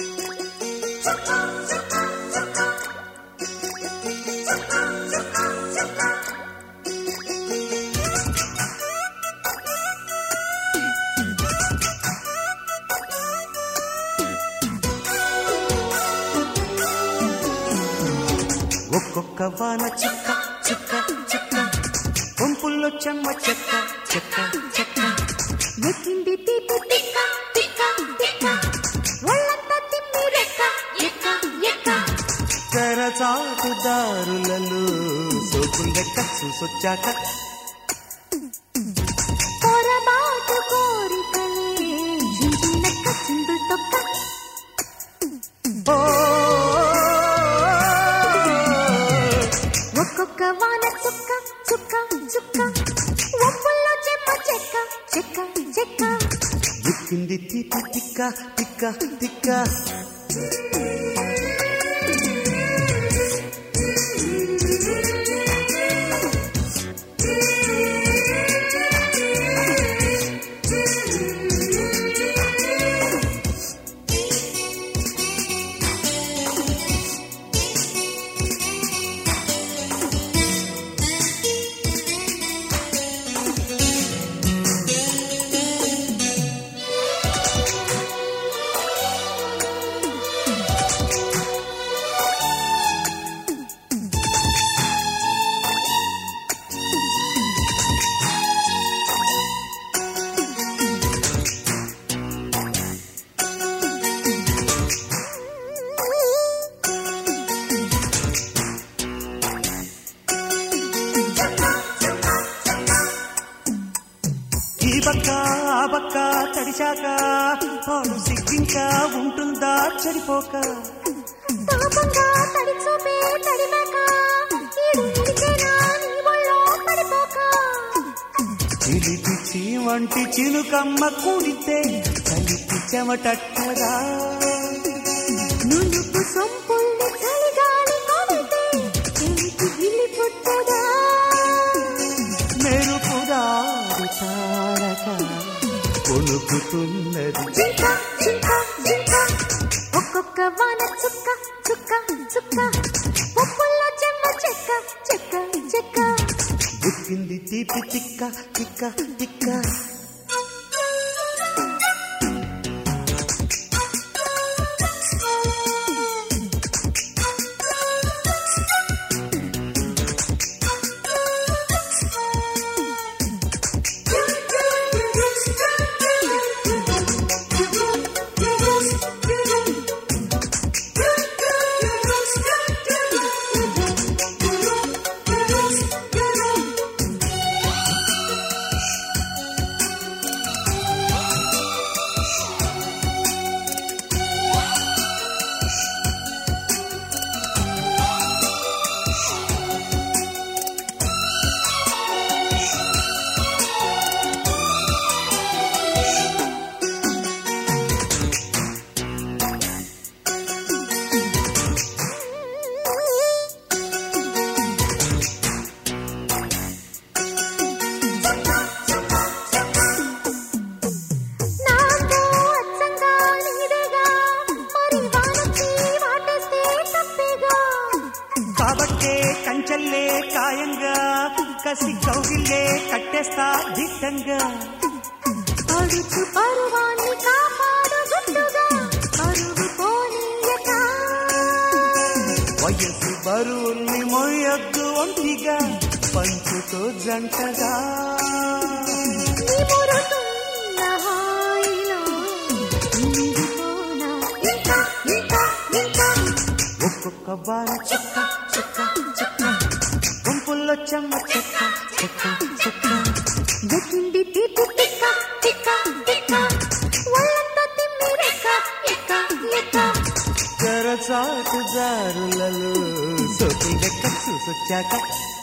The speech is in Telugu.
ఒక్కొక్క వాన చుక్క చుక్క చుక్క గుంపుల్లో చెమ్మ చెక్క చెక్క చెక్క ఎక్కింది తీపి తిక్క తిక్క తిక్క ఒళ్ళంతా తిమ్మి రెక్క ఎక్క ఎక్క తెరచాటు దారులలో సోకులెక్క చూసొచ్చాక పొరబాటు కోరికలే జింజినక్క చిందుల్ తొక్క ఓ ఒక్కొక్క వాన చుక్క చుక్క చుక్క ఒప్పుల్లో చెమ్మ చెక్క చెక్క చెక్క ఎక్కింది తీపి తిక్క తిక్క తిక్క ఈ బక్క ఆ బక్క తడిశాక పాడు సిగ్గింకా ఉంటుందా చెడిపోక తాపంగా తడి చూపే తడిమాక ఈడు నిలిచేనా నీ ఒళ్ళో పడిపోక చిలిపిచి వంటి చిలుకమ్మ కూడితే కలిపి చెమటట్టదా నునుపు సొంపుల్ని చలిగాలి కొడితే చెవికి గిల్లి పుట్టదా మెరుపుదారు తారక కొనుకుతున్నది జింక జింక జింక ఒక్కొక్క వాన చుక్క చుక్క చుక్క ఉప్పుల్లో చెమ్మ చెక్క చెక్క చెక్క గుక్కింది తీపి తిక్క తిక్క తిక్క నాతో అచ్చంగా నీడేగా మరి వానకి వాటేస్తే తప్పేగా కాబట్టే కంచెల్లే కాయంగా కసి కౌగిల్లే కట్టేస్తా దిట్టంగా పడుచు పరువాన్ని కాపాడు గుట్టుగా పరుగు పోనీయక వయసు బరువుల్ని మొయ్యొద్దు ఒంటిగా పంచుతో జంటగా నిమురుతున్న హాయిలో నిండిపోనా ఇంకా ఇంకా ఇంకా ఒక్కొక్క బాల చుక్క చుక్క చుక్క గుంపుల్లో చెమ్మ చెక్క చెక్క చెక్క దక్కింది తీపి తిక్క తిక్క తిక్క ఒళ్ళంతా తిమ్మి రెక్క ఎక్క ఎక్క తెరచాటు దారులలో సోకులు లెక్క చూసొచ్చాక